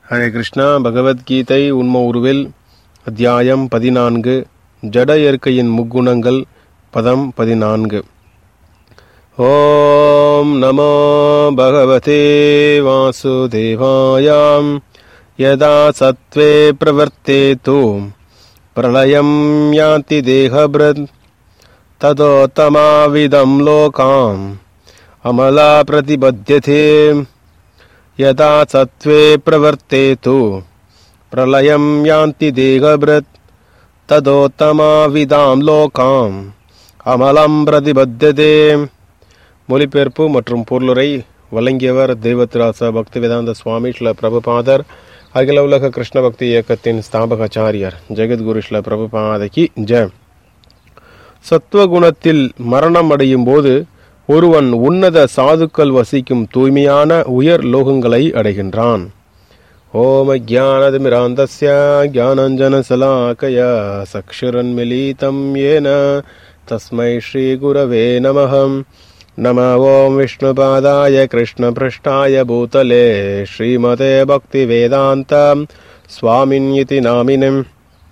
ஹரே கிருஷ்ணா பகவத்கீதை உண்ம உருவில் அத்தியாயம் பதினான்கு ஜட இயற்கையின் முக்குணங்கள் பதம் பதினான்கு ஓம் நமோ பகவதே வாசுதேவாயாம் யதா சத்வே பிரவர்த்தேது பிரளயம் யாति தேகபிரத் ततोत्तमाविदं लोकाम् अमला प्रतिबध्यते यदा सत्त्वे प्रवर्तेतु प्रलयं यान्ति देहभृत् ததோத்தமாவிதாம் லோகாம் அமலம் பிரதிபத்ததே மொழிபெயர்ப்பு மற்றும் பொருளுரை வழங்கியவர் தெய்வத்திராச பக்திவேதாந்த சுவாமி ஸ்ல பிரபுபாதர் அகில உலக கிருஷ்ண பக்தி இயக்கத்தின் ஸ்தாபகாச்சாரியர் ஜெகத்குரு ஸ்ல பிரபுபாதகி ஜெய் சத்துவகுணத்தில் மரணம் அடையும் போது ஒருவன் உன்னத சாதுக்கள் வசிக்கும் தூய்மையான உயர் லோகங்களை அடைகின்றான் ஓம ஜானதிமிராந்தஸ்ய ஜானஞ்சனசலாக்கய சக்ஷுரன்மிலிதம் ஏன தஸ்மை ஸ்ரீ குரவே நமகம் நம ஓம் விஷ்ணுபாதாய கிருஷ்ணபிருஷ்டாய பூதலே ஸ்ரீமதே பக்திவேதாந்த சுவாமின் இதி நாமினம்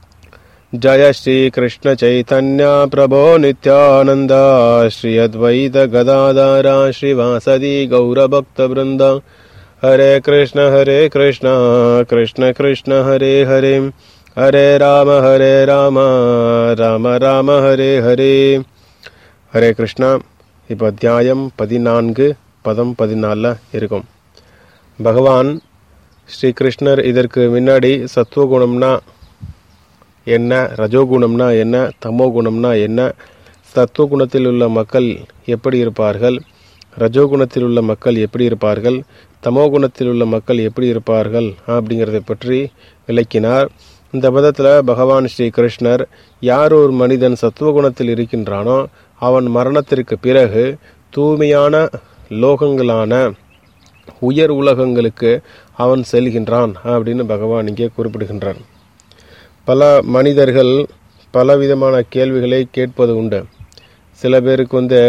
जय श्रीकृष्ण चैतन्य प्रभो नित्यानन्द श्री अद्वैत गदाधारा श्रीवासदि गौरभक्तवृन्द हरे कृष्ण हरे कृष्ण कृष्ण कृष्ण हरे हरे हरे राम हरे राम ராம ராம ஹரே ஹரே ஹரே கிருஷ்ணா இப்போ அத்தியாயம் பதினான்கு பதம் பதினாலில் இருக்கும் பகவான் ஸ்ரீ கிருஷ்ணர் இதற்கு முன்னாடி சத்துவகுணம்னா என்ன ரஜோகுணம்னா என்ன தமோ குணம்னா என்ன சத்துவகுணத்தில் உள்ள மக்கள் எப்படி இருப்பார்கள் ரஜோகுணத்தில் உள்ள மக்கள் எப்படி இருப்பார்கள் தமோ குணத்தில் உள்ள மக்கள் எப்படி இருப்பார்கள் அப்படிங்கிறதை பற்றி விளக்கினார் இந்த பதத்தில் பகவான் ஸ்ரீ கிருஷ்ணர் யார் ஒரு மனிதன் சத்துவகுணத்தில் இருக்கின்றானோ அவன் மரணத்திற்கு பிறகு தூய்மையான லோகங்களான உயர் உலகங்களுக்கு அவன் செல்கின்றான் அப்படின்னு பகவான் இங்கே குறிப்பிடுகின்றான் பல மனிதர்கள் பலவிதமான கேள்விகளை கேட்பது உண்டு சில பேருக்கு வந்து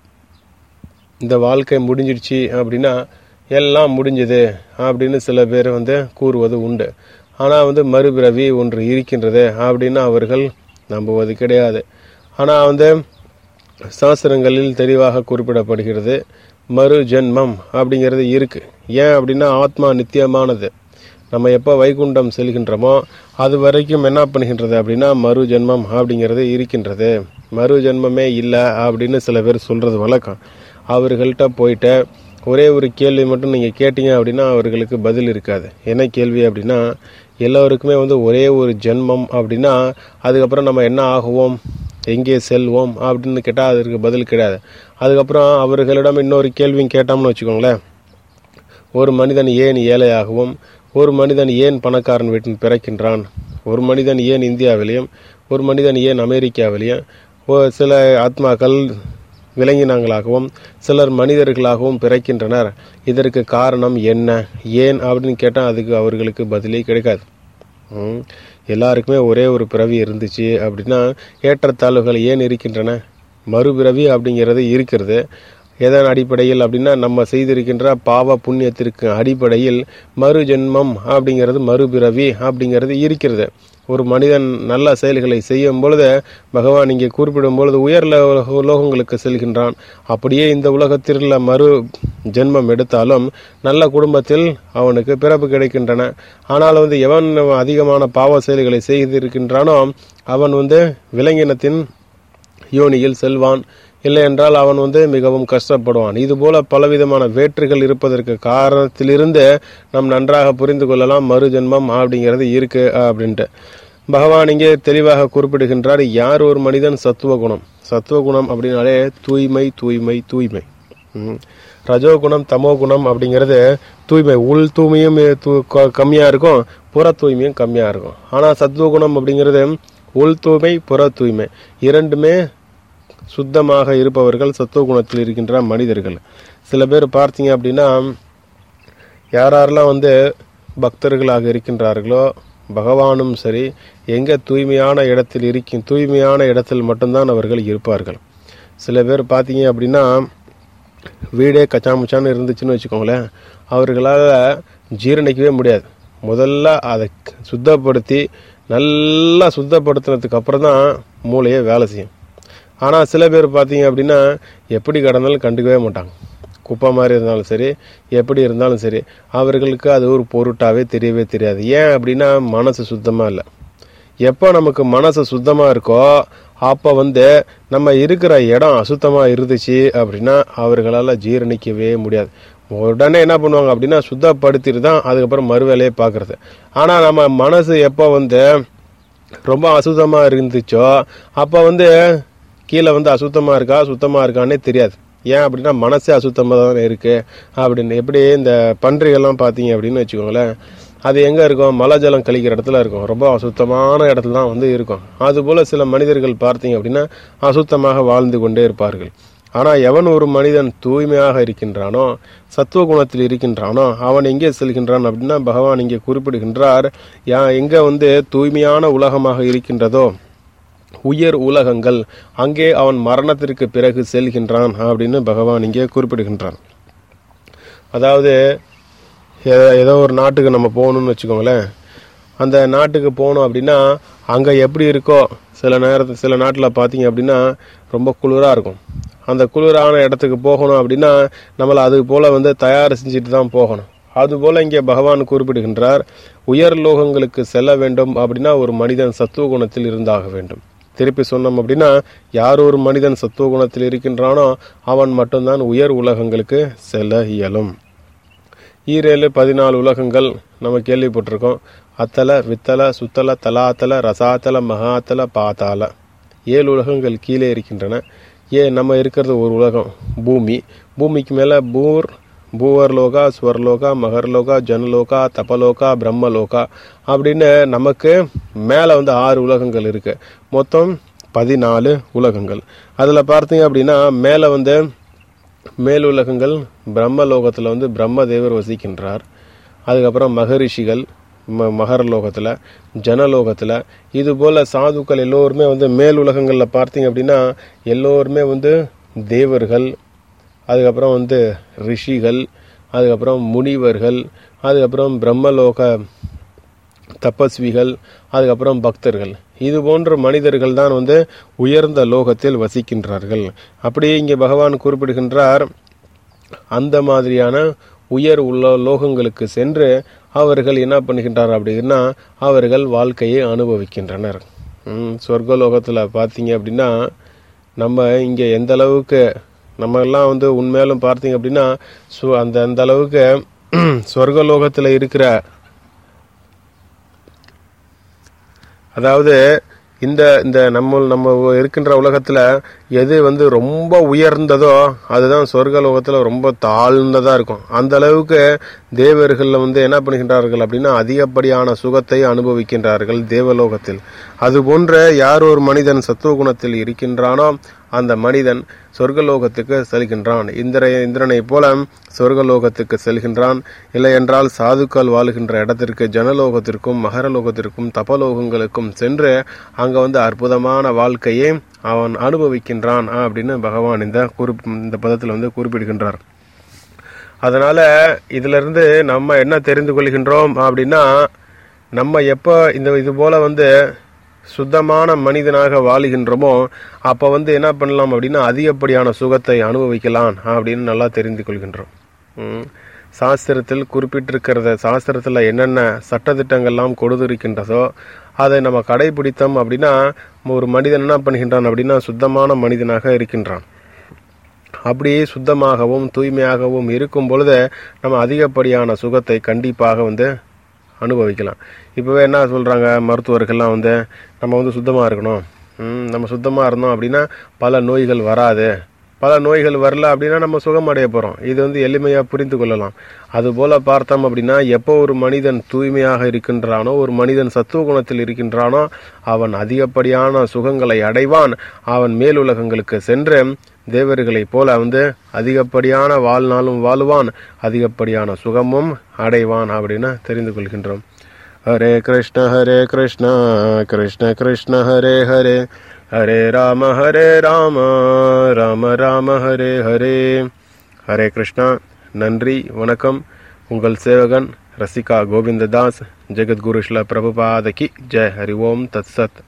இந்த வாழ்க்கை முடிஞ்சிடுச்சு அப்படின்னா எல்லாம் முடிஞ்சது அப்படின்னு சில பேர் வந்து கூறுவது உண்டு ஆனால் வந்து மறுபிறவி ஒன்று இருக்கின்றது அப்படின்னு அவர்கள் நம்புவது கிடையாது ஆனால் வந்து சாஸ்திரங்களில் தெளிவாக குறிப்பிடப்படுகிறது மறு ஜென்மம் அப்படிங்கிறது இருக்கு ஏன் அப்படின்னா ஆத்மா நித்தியமானது நம்ம எப்போ வைகுண்டம் செல்கின்றோமோ அது வரைக்கும் என்ன பண்ணுகின்றது அப்படின்னா மறு ஜென்மம் அப்படிங்கிறது இருக்கின்றது மறு ஜென்மமே இல்லை அப்படின்னு சில பேர் சொல்கிறது வழக்கம் அவர்கள்ட்ட போயிட்டு ஒரே ஒரு கேள்வி மட்டும் நீங்கள் கேட்டீங்க அப்படின்னா அவர்களுக்கு பதில் இருக்காது என்ன கேள்வி அப்படின்னா எல்லோருக்குமே வந்து ஒரே ஒரு ஜென்மம் அப்படின்னா அதுக்கப்புறம் நம்ம என்ன ஆகுவோம் எங்கே செல்வோம் அப்படின்னு கேட்டால் அதற்கு பதில் கிடையாது அதுக்கப்புறம் அவர்களிடம் இன்னொரு கேள்வியும் கேட்டோம்னு வச்சுக்கோங்களேன் ஒரு மனிதன் ஏன் ஏழையாகவும் ஒரு மனிதன் ஏன் பணக்காரன் வீட்டில் பிறக்கின்றான் ஒரு மனிதன் ஏன் இந்தியாவிலையும் ஒரு மனிதன் ஏன் அமெரிக்காவிலையும் சில ஆத்மாக்கள் விலங்கினங்களாகவும் சிலர் மனிதர்களாகவும் பிறக்கின்றனர் இதற்கு காரணம் என்ன ஏன் அப்படின்னு கேட்டால் அதுக்கு அவர்களுக்கு பதிலே கிடைக்காது எல்லாருக்குமே ஒரே ஒரு பிறவி இருந்துச்சு அப்படின்னா ஏற்றத்தாழ்வுகள் ஏன் இருக்கின்றன மறுபிறவி அப்படிங்கிறது இருக்கிறது எதன் அடிப்படையில் அப்படின்னா நம்ம செய்திருக்கின்ற பாவ புண்ணியத்திற்கு அடிப்படையில் மறு ஜென்மம் அப்படிங்கிறது மறுபிறவி அப்படிங்கிறது இருக்கிறது ஒரு மனிதன் நல்ல செயல்களை செய்யும் பொழுது பகவான் இங்கே குறிப்பிடும் பொழுது உயர் உலோகங்களுக்கு செல்கின்றான் அப்படியே இந்த உலகத்தில் மறு ஜென்மம் எடுத்தாலும் நல்ல குடும்பத்தில் அவனுக்கு பிறப்பு கிடைக்கின்றன ஆனால் வந்து எவன் அதிகமான பாவ செயல்களை செய்திருக்கின்றானோ அவன் வந்து விலங்கினத்தின் யோனியில் செல்வான் இல்லை என்றால் அவன் வந்து மிகவும் கஷ்டப்படுவான் இதுபோல பலவிதமான வேற்றுகள் இருப்பதற்கு காரணத்திலிருந்து நாம் நன்றாக புரிந்து கொள்ளலாம் மறு ஜென்மம் அப்படிங்கிறது இருக்கு அப்படின்ட்டு பகவான் இங்கே தெளிவாக குறிப்பிடுகின்றார் யார் ஒரு மனிதன் சத்துவ குணம் சத்துவ குணம் அப்படின்னாலே தூய்மை தூய்மை தூய்மை ரஜோகுணம் தமோ குணம் அப்படிங்கிறது தூய்மை உள் தூய்மையும் கம்மியாக இருக்கும் புற தூய்மையும் கம்மியாக இருக்கும் ஆனால் சத்துவ குணம் அப்படிங்கிறது உள் தூய்மை புற தூய்மை இரண்டுமே சுத்தமாக இருப்பவர்கள் சத்துவ குணத்தில் இருக்கின்ற மனிதர்கள் சில பேர் பார்த்தீங்க அப்படின்னா யாரெல்லாம் வந்து பக்தர்களாக இருக்கின்றார்களோ பகவானும் சரி எங்கே தூய்மையான இடத்தில் இருக்க தூய்மையான இடத்தில் மட்டும்தான் அவர்கள் இருப்பார்கள் சில பேர் பார்த்தீங்க அப்படின்னா வீடே கச்சாமுச்சான்னு இருந்துச்சுன்னு வச்சுக்கோங்களேன் அவர்களால் ஜீரணிக்கவே முடியாது முதல்ல அதை சுத்தப்படுத்தி நல்லா சுத்தப்படுத்தினதுக்கு அப்புறம் தான் மூளையே வேலை செய்யும் ஆனால் சில பேர் பார்த்தீங்க அப்படின்னா எப்படி கடந்தாலும் கண்டுக்கவே மாட்டாங்க குப்பை மாதிரி இருந்தாலும் சரி எப்படி இருந்தாலும் சரி அவர்களுக்கு அது ஒரு பொருட்டாவே தெரியவே தெரியாது ஏன் அப்படின்னா மனசு சுத்தமாக இல்லை எப்போ நமக்கு மனசு சுத்தமாக இருக்கோ அப்போ வந்து நம்ம இருக்கிற இடம் அசுத்தமாக இருந்துச்சு அப்படின்னா அவர்களால் ஜீரணிக்கவே முடியாது உடனே என்ன பண்ணுவாங்க அப்படின்னா சுத்தப்படுத்திட்டு தான் அதுக்கப்புறம் மறுவேலையை பார்க்குறது ஆனால் நம்ம மனசு எப்போ வந்து ரொம்ப அசுத்தமாக இருந்துச்சோ அப்போ வந்து கீழே வந்து அசுத்தமாக இருக்கா சுத்தமாக இருக்கான்னே தெரியாது ஏன் அப்படின்னா மனசே அசுத்தமாக தானே இருக்குது அப்படின்னு எப்படி இந்த பன்றிகள்லாம் பார்த்தீங்க அப்படின்னு வச்சுக்கோங்களேன் அது எங்கே இருக்கும் மலை ஜலம் கழிக்கிற இடத்துல இருக்கும் ரொம்ப அசுத்தமான இடத்துல தான் வந்து இருக்கும் அதுபோல் சில மனிதர்கள் பார்த்தீங்க அப்படின்னா அசுத்தமாக வாழ்ந்து கொண்டே இருப்பார்கள் ஆனால் எவன் ஒரு மனிதன் தூய்மையாக இருக்கின்றானோ சத்துவ குணத்தில் இருக்கின்றானோ அவன் எங்கே செல்கின்றான் அப்படின்னா பகவான் இங்கே குறிப்பிடுகின்றார் யா எங்கே வந்து தூய்மையான உலகமாக இருக்கின்றதோ உயர் உலகங்கள் அங்கே அவன் மரணத்திற்கு பிறகு செல்கின்றான் அப்படின்னு பகவான் இங்கே குறிப்பிடுகின்றான் அதாவது ஏ- ஏதோ ஒரு நாட்டுக்கு நம்ம போகணும்னு வச்சுக்கோங்களேன் அந்த நாட்டுக்கு போகணும் அப்படின்னா அங்கே எப்படி இருக்கோ சில நேரத்து சில நாட்டில் பார்த்தீங்க அப்படின்னா ரொம்ப குளிராக இருக்கும் அந்த குளிரான இடத்துக்கு போகணும் அப்படின்னா நம்மளை அது போல் வந்து தயார் செஞ்சுட்டு தான் போகணும் அதுபோல் இங்கே பகவான் குறிப்பிடுகின்றார் உயர் லோகங்களுக்கு செல்ல வேண்டும் அப்படின்னா ஒரு மனிதன் சத்துவ குணத்தில் இருந்தாக வேண்டும் திருப்பி சொன்னோம் அப்படின்னா யார் ஒரு மனிதன் சத்துவ குணத்தில் இருக்கின்றானோ அவன் மட்டும்தான் உயர் உலகங்களுக்கு செல்ல இயலும் ஈரேழு பதினாலு உலகங்கள் நம்ம கேள்விப்பட்டிருக்கோம் அத்தல வித்தல சுத்தல தலாத்தல ரசாத்தல மகாத்தல பாத்தால ஏழு உலகங்கள் கீழே இருக்கின்றன ஏன் நம்ம இருக்கிறது ஒரு உலகம் பூமி பூமிக்கு மேலே பூர் பூவர்லோகா ஸ்வர்லோகா மகர்லோகா ஜனலோகா தபலோகா பிரம்மலோகா அப்படின்னு நமக்கு மேலே வந்து ஆறு உலகங்கள் இருக்கு மொத்தம் பதினாலு உலகங்கள் அதில் பார்த்தீங்க அப்படின்னா மேலே வந்து மேலுலகங்கள் பிரம்மலோகத்தில் வந்து பிரம்மதேவர் வசிக்கின்றார் அதுக்கப்புறம் மகரிஷிகள் ம மகரலோகத்தில் ஜனலோகத்தில் இது போல் சாதுக்கள் எல்லோருமே வந்து மேலுலகங்களில் பார்த்தீங்க அப்படின்னா எல்லோருமே வந்து தேவர்கள் அதுக்கப்புறம் வந்து ரிஷிகள் அதுக்கப்புறம் முனிவர்கள் அதுக்கப்புறம் பிரம்மலோக தபஸ்விகள் அதுக்கப்புறம் பக்தர்கள் இது போன்ற மனிதர்கள் தான் வந்து உயர்ந்த லோகத்தில் வசிக்கின்றார்கள் அப்படியே இங்கே பகவான் குறிப்பிடுகின்றார் அந்த மாதிரியான உயர் உள்ள லோகங்களுக்கு சென்று அவர்கள் என்ன பண்ணுகின்றார் அப்படின்னா அவர்கள் வாழ்க்கையை அனுபவிக்கின்றனர் ம், சொர்க்கலோகத்தில் பார்த்தீங்க அப்படின்னா நம்ம இங்கே எந்த அளவுக்கு நம்ம எல்லாம் வந்து உண்மையாலும் பார்த்தீங்க அப்படின்னா சு அந்த அந்த அளவுக்கு சொர்க்கலோகத்தில் இருக்கிற அதாவது இந்த இந்த நம்ம நம்ம இருக்கின்ற உலகத்துல எது வந்து ரொம்ப உயர்ந்ததோ அதுதான் சொர்க்கலோகத்துல ரொம்ப தாழ்ந்ததா இருக்கும் அந்த அளவுக்கு தேவர்கள் வந்து என்ன பண்ணுகின்றார்கள் அப்படின்னா அதிகப்படியான சுகத்தை அனுபவிக்கின்றார்கள் தேவலோகத்தில் அது போன்ற யார் ஒரு மனிதன் சத்துவ குணத்தில் இருக்கின்றானோ அந்த மனிதன் சொர்க்கலோகத்துக்கு செல்கின்றான் இந்திர இந்திரனை போல சொர்க்கலோகத்துக்கு செல்கின்றான் இல்லை என்றால் சாதுக்கள் வாழுகின்ற இடத்திற்கு ஜனலோகத்திற்கும் மகரலோகத்திற்கும் தபலோகங்களுக்கும் சென்று அங்க வந்து அற்புதமான வாழ்க்கையை அவன் அனுபவிக்கின்றான் அப்படின்னு பகவான் இந்த குறிப் இந்த பதத்தில் வந்து குறிப்பிடுகின்றார் அதனால இதுல இருந்து நம்ம என்ன தெரிந்து கொள்கின்றோம் அப்படின்னா நம்ம எப்போ இந்த இது போல வந்து சுத்தமான மனிதனாக வாழுகின்றோமோ அப்போ வந்து என்ன பண்ணலாம் அப்படின்னா அதிகப்படியான சுகத்தை அனுபவிக்கலாம் அப்படின்னு நல்லா தெரிந்து கொள்கின்றோம் ம். சாஸ்திரத்தில் குறிப்பிட்டிருக்கிறத சாஸ்திரத்தில் என்னென்ன சட்டதிட்டங்கள்லாம் கொடுத்திருக்கின்றதோ அதை நம்ம கடைபிடித்தோம் அப்படின்னா ஒரு மனிதன் என்ன பண்ணுகின்றான் அப்படின்னா சுத்தமான மனிதனாக இருக்கின்றான் அப்படியே சுத்தமாகவும் தூய்மையாகவும் இருக்கும் பொழுது நம்ம அதிகப்படியான சுகத்தை கண்டிப்பாக வந்து அனுபவிக்கலாம் இப்போவே என்ன சொல்கிறாங்க மருத்துவர்கள்லாம் வந்து நம்ம வந்து சுத்தமாக இருக்கணும் ம், நம்ம சுத்தமாக இருந்தோம் அப்படின்னா பல நோய்கள் வராது பல நோய்கள் வரல அப்படின்னா நம்ம சுகமடைய போகிறோம் இது வந்து எளிமையாக புரிந்து கொள்ளலாம் அதுபோல் பார்த்தோம் அப்படின்னா எப்போ ஒரு மனிதன் தூய்மையாக இருக்கின்றானோ ஒரு மனிதன் சத்துவ குணத்தில் இருக்கின்றானோ அவன் அதிகப்படியான சுகங்களை அடைவான் அவன் மேலுலகங்களுக்கு சென்று தேவர்களைப் போல வந்து அதிகப்படியான வாழ்நாளும் வாழுவான் அதிகப்படியான சுகமும் அடைவான் அப்படின்னு தெரிந்து கொள்கின்றோம் ஹரே கிருஷ்ண ஹரே கிருஷ்ண கிருஷ்ண கிருஷ்ண ஹரே ஹரே ஹரே ராம ஹரே ராம ராம ராம ஹரே ஹரே ஹரே கிருஷ்ணா நன்றி வணக்கம் உங்கள் சேவகன் ரசிகா கோவிந்ததாஸ் ஜெகத்குரு ஸ்ல பிரபுபாத கி ஜெய் ஹரி ஓம் தத் சத்